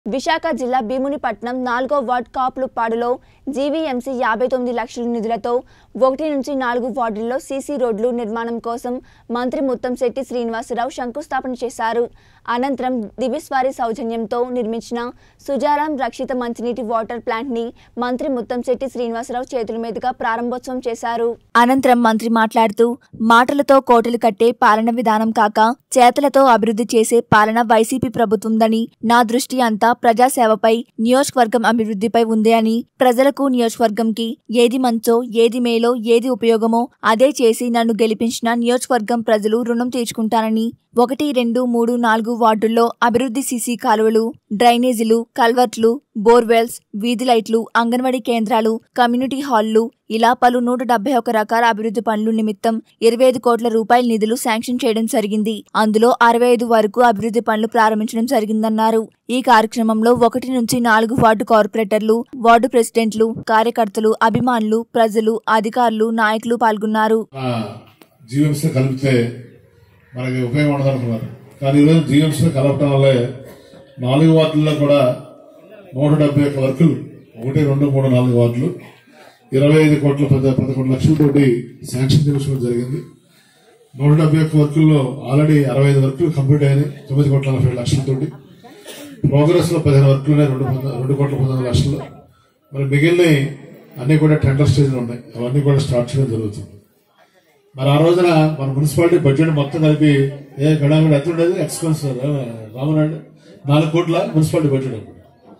విశాఖ జిల్లా భీమునిపట్నం నాలుగో ward కాపులుపాడులో GVMC యాభై తొమ్మిది లక్షల నిధులతో ఒకటి నుంచి నాలుగు వార్డుల్లో సీసీ రోడ్లు నిర్మాణం కోసం మంత్రి ముత్తంశెట్టి శ్రీనివాసరావు శంకుస్థాపన చేశారు అనంతరం దివిస్వారి సౌజన్యంతో నిర్మించిన సుజారాం రక్షిత మంచినీటి వాటర్ ప్లాంట్ ని మంత్రి ముత్తంశెట్టి శ్రీనివాసరావు చేతుల మీదుగా ప్రారంభోత్సవం చేశారు అనంతరం మంత్రి మాట్లాడుతూ మాటలతో కోటలు కట్టే పాలన విధానం కాక చేతలతో అభివృద్ధి చేసే పాలన వైసీపీ ప్రభుత్వందని నా దృష్టి అంతా ప్రజాసేవపై నియోజకవర్గం అభివృద్ధిపై ఉంది అని ప్రజలకు నియోజకవర్గంకి ఏది మంచో ఏది మేలో ఏది ఉపయోగమో అదే చేసి నన్ను గెలిపించిన నియోజకవర్గం ప్రజలు రుణం తీర్చుకుంటానని ఒకటి రెండు మూడు నాలుగు వార్డుల్లో అభివృద్ధి సీసీ కాలువలు డ్రైనేజీలు కల్వర్ట్లు బోర్వెల్స్ వీధి లైట్లు అంగన్వాడీ కేంద్రాలు కమ్యూనిటీ హాల్లు ఇలా పలు నూట డెబ్బై ఒక రకాల అభివృద్ధి పనులు నిమిత్తం ఇరవై ఐదు కోట్ల రూపాయల నిధులు శాంక్షన్ చేయడం జరిగింది అందులో అరవై ఐదు వరకు అభివృద్ధి పనులు ప్రారంభించడం జరిగిందన్నారు ఈ కార్యక్రమంలో ఒకటి నుంచి నాలుగు వార్డు కార్పొరేటర్లు వార్డు ప్రెసిడెంట్లు కార్యకర్తలు అభిమానులు ప్రజలు అధికారులు నాయకులు పాల్గొన్నారు మన జీవీఎంసీ కలిపితే మనకి ఉపయోగం ఉండదనుకున్నారు కానీ ఈరోజు జీవీఎంసీ కలపడం వల్లే నాలుగు వార్డుల్లో కూడా నూట డెబ్బై ఒక్క వర్కులు ఒకటి రెండు మూడు నాలుగు వార్డులు ఇరవై ఐదు కోట్ల పద పదకొండు లక్షలతోటి శాంక్షన్ చేసుకోవడం జరిగింది నూట డెబ్బై ఒక్క వర్కుల్లో ఆల్రెడీ అరవై ఐదు వర్కులు కంప్లీట్ అయినాయి తొమ్మిది కోట్ల నలభై ఏడు లక్షలతోటి ప్రోగ్రెస్ లో పదిహేను వర్కులు ఉన్నాయి రెండు పంద- రెండు కోట్ల పంతొమ్మిది లక్షలు మరి మిగిలిన అన్ని కూడా టెండర్ స్టేజ్లో ఉన్నాయి అవన్నీ కూడా స్టార్ట్ చేయడం జరుగుతుంది మరి ఆ రోజున మన మున్సిపాలిటీ బడ్జెట్ మొత్తం కలిపి ఏ గడాగడ ఎంత ఉండేది ఎక్స్పెన్స్ రామనాయుడు నాలుగు కోట్ల మున్సిపాలిటీ బడ్జెట్ అప్పుడు.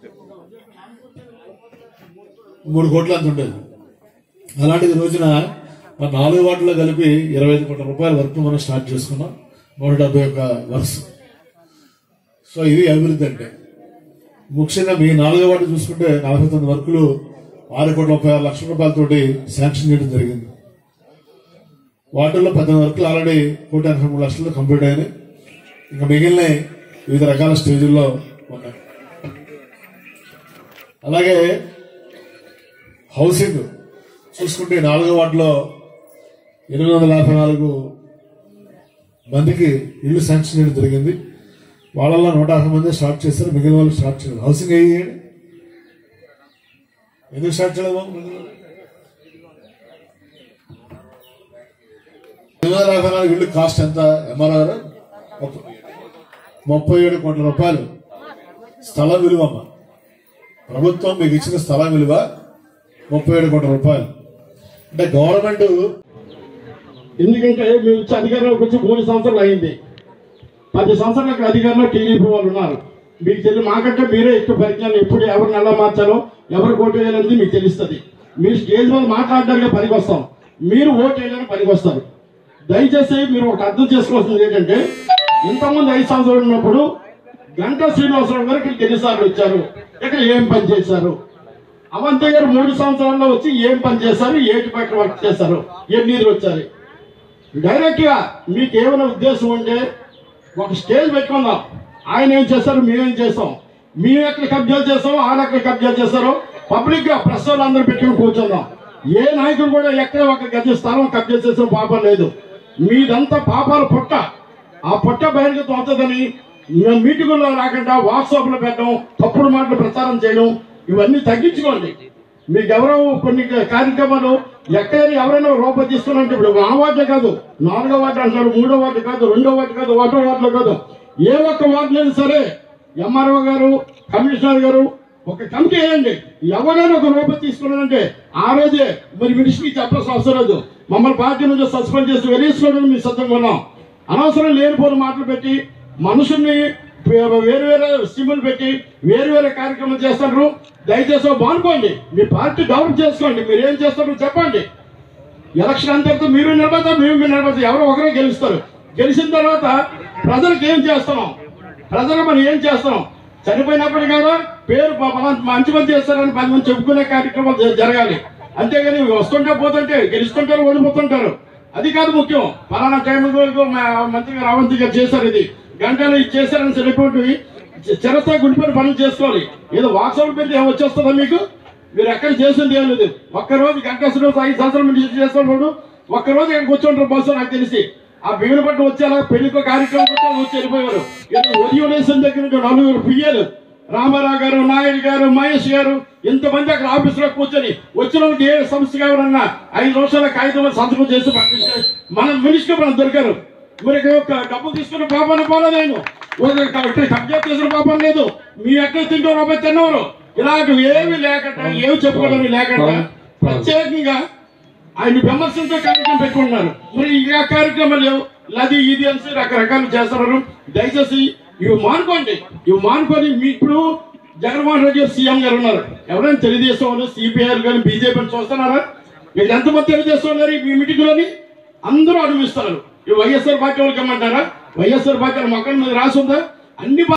మూడు కోట్ల అంత ఉండేది అలాంటిది ఈ రోజున మన నాలుగు వాటిలో కలిపి ఇరవై ఐదు కోట్ల రూపాయల వర్క్ మనం స్టార్ట్ చేసుకున్నాం నూట డెబ్బై ఒక్క వర్క్స్ సో ఇది అభివృద్ధి అంటే ముఖ్యంగా మీ నాలుగో వాటి చూసుకుంటే నలభై తొమ్మిది వర్కులు ఆరు కోట్ల ముప్పై ఆరు లక్షల రూపాయలతోటి శాంక్షన్ చేయడం జరిగింది వాటిల్లో పద్దెనిమిది వర్కులు ఆల్రెడీ కోటి ఎనభై మూడు లక్షలు కంప్లీట్ అయినాయి ఇంకా మిగిలిన వివిధ రకాల స్టేజ్ల్లో ఉన్నాయి అలాగే హౌసింగ్ చూసుకుంటే నాలుగో వార్డులో ఎనిమిది వందల యాభై నాలుగు మందికి ఇల్లు శాంక్షన్ చేయడం జరిగింది వాళ్ళలో నూట యాభై మంది స్టార్ట్ చేశారు మిగిలిన వాళ్ళు స్టార్ట్ చేయలేదు హౌసింగ్ అయ్యేయండి ఎందుకు స్టార్ట్ చేయలేదు బాబు మిగిలిన వాళ్ళు? ఎనిమిది వందల యాభై నాలుగు ఇల్లు కాస్ట్ ఎంత ఎంఆర్ఆర్ గారు ముప్ప- ముప్పై ఏడు కోట్ల రూపాయలు స్థల విలువ అమ్మ ప్రభుత్వం మీకు ఇచ్చిన స్థలం విలువ ముప్పై ఏడు కోట్ల రూపాయలు అంటే గవర్నమెంట్ ఎందుకంటే మీరు వచ్చి అధికారంలోకి వచ్చి మూడు సంవత్సరాలు అయింది పది సంవత్సరాలకు అధికారంలో టీడీపీ వాళ్ళు ఉన్నారు మీకు తెలియదు మాకంటే మీరే ఎక్కువ పరిజ్ఞానం ఎప్పుడు ఎవరిని ఎలా మార్చాలో ఎవరు ఓటు వేయాలనేది మీకు తెలుస్తుంది మీరు స్టేజ్ మీద మాట్లాడడానికి పనికి వస్తాం మీరు ఓటు వేయడానికి పనికి వస్తారు దయచేసి మీరు ఒకటి అర్థం చేసుకోవాల్సింది ఏంటంటే ఇంతకుముందు ఐదు సంవత్సరాలు ఉన్నప్పుడు గంటా శ్రీనివాసరావు గారు ఇక్కడికి ఎన్నిసార్లు వచ్చారు ఇక్కడ ఏం పని చేశారు అవంతి గారు మూడు సంవత్సరాల్లో వచ్చి ఏం పని చేశారు ఏటి పక్కన వర్క్ చేశారు ఎన్ని నిధులు వచ్చారు డైరెక్ట్ గా మీకు ఏమైనా ఉద్దేశం ఉంటే ఒక స్టేజ్ పెట్టుకుందాం ఆయన ఏం చేస్తారు మేమేం చేస్తాం మేము ఎక్కడ కబ్జాలు చేస్తాం ఆయన ఎక్కడ కబ్జాలు చేస్తారో పబ్లిక్ గా ప్రెస్ వాళ్ళు అందరూ పెట్టుకుని కూర్చుందాం ఏ నాయకుడు కూడా ఎక్కడ ఒక గది స్థలం కబ్జా చేసిన పాపం లేదు మీదంతా పాపాల పుట్ట ఆ పుట్ట బహిర్గతం అవుతుందని మేము మీటింగుల్లో రాకుండా వాట్సాప్ లో పెట్టడం తప్పుడు మాటలు ప్రచారం చేయడం ఇవన్నీ తగ్గించుకోండి మీకు ఎవరో కొన్ని కార్యక్రమాలు ఎక్కడైనా ఎవరైనా రూపాయి తీసుకున్నారంటే ఇప్పుడు మా వార్డు కాదు నాలుగో వార్డు అంటున్నారు మూడో వార్డు కాదు రెండో వార్డు కాదు ఒకటో వార్డులో కాదు ఏ ఒక్క వార్డులైనా సరే ఎంఆర్ఓ గారు కమిషనర్ గారు ఒక కమిటీ వేయండి ఎవరైనా ఒక రూపాయి తీసుకున్నారంటే ఆ రోజే మరి మినిస్ట్రీకి చెప్పాల్సిన అవసరం లేదు మమ్మల్ని పార్టీ నుంచి సస్పెండ్ చేసి వెరీసుకోవడం మీ సిద్ధంగా ఉన్నాం అనవసరం లేనిపోని మాటలు పెట్టి మనుషుల్ని వేరు వేరే స్కీములు పెట్టి వేరు వేరే కార్యక్రమాలు చేస్తారు దయచేసి ఓ మానుకోండి మీ పార్టీ డెవలప్ చేసుకోండి మీరు ఏం చేస్తారో చెప్పండి ఎలక్షన్ అంతటితో మీరు నిలబడతారు మేము మీరు నిలబడతాం ఎవరో ఒకరే గెలుస్తారు గెలిచిన తర్వాత ప్రజలకు ఏం చేస్తున్నాం ప్రజలు మనం ఏం చేస్తున్నాం చనిపోయినప్పుడు కదా పేరు ప- పలానా మంచి మంది చేస్తారని పది మంది చెప్పుకునే కార్యక్రమాలు జ- జరగాలి అంతేగాని వస్తుంటే పోతుంటే గెలుస్తుంటారు ఓడిపోతుంటారు అది కాదు ముఖ్యం పలానా టైం వరకు మా మంత్రి గారు అవంతి గారు చేశారు ఇది గంటలు ఇది చేశారని సరిపోయి చిరస్థాయి గుడిపోయిన పనులు చేసుకోవాలి ఏదో వాట్సాప్ పెడితే ఏం వచ్చేస్తుందా మీకు మీరు ఎక్కడ చేసింది ఏం లేదు ఒక్క రోజు గంట రోజు ఐదు సంవత్సరాల నుంచి చేస్తున్నప్పుడు ఒక్క రోజు ఇక్కడ కూర్చుంటారు బస్సు నాకు తెలిసి ఆ భీముల పట్టు వచ్చారా పెళ్లికో కార్యక్రమం వచ్చి వచ్చి వెళ్ళిపోయారు ఏదో ఉదయం లేసిన దగ్గర నుంచి నలుగురు పియ్యలు రామారావు గారు నాయుడు గారు మహేష్ గారు ఇంతమంది అక్కడ ఆఫీసులో కూర్చొని వచ్చిన వాళ్ళకి ఏ సమస్య ఎవరన్నా ఐదు నిమిషాల కాగితం మీద సంతకం చేసి పంపించే మన మినిస్టర్ మనం దొరికారు మరి ఒక డబ్బు తీసుకున్న పాపాన్ని పోలేదు నేను ఒక కబ్జా చేసిన పాపం లేదు మీ ఎక్కడ తింటూ రూపాయి తిన్నవారు ఇలాంటివి ఏమి లేకుండా ఏమి చెప్పుకోవడం లేకుండా ప్రత్యేకంగా ఆయన విమర్శించే కార్యక్రమం పెట్టుకుంటున్నారు మరి ఈ కార్యక్రమాలు లేవు అది ఇది అని రకరకాలు చేస్తున్నారు దయచేసి ఇవి మానుకోండి ఇవి మానుకొని మీ ఇప్పుడు జగన్మోహన్ రెడ్డి గారు సీఎం గారు ఉన్నారు ఎవరైనా తెలుగుదేశం వాళ్ళు సిపిఐ కానీ బీజేపీ చూస్తున్నారా మీరు ఎంతమంది తెలుగుదేశం ఉన్నారు ఈ మీటింగ్లోని అందరూ అడుగుస్తున్నారు ఈ వైఎస్ఆర్ పార్టీ వాళ్ళకి ఇమ్మంటారా వైఎస్ఆర్ పార్టీ మొక్కల మీద రాసి ఉందా అన్ని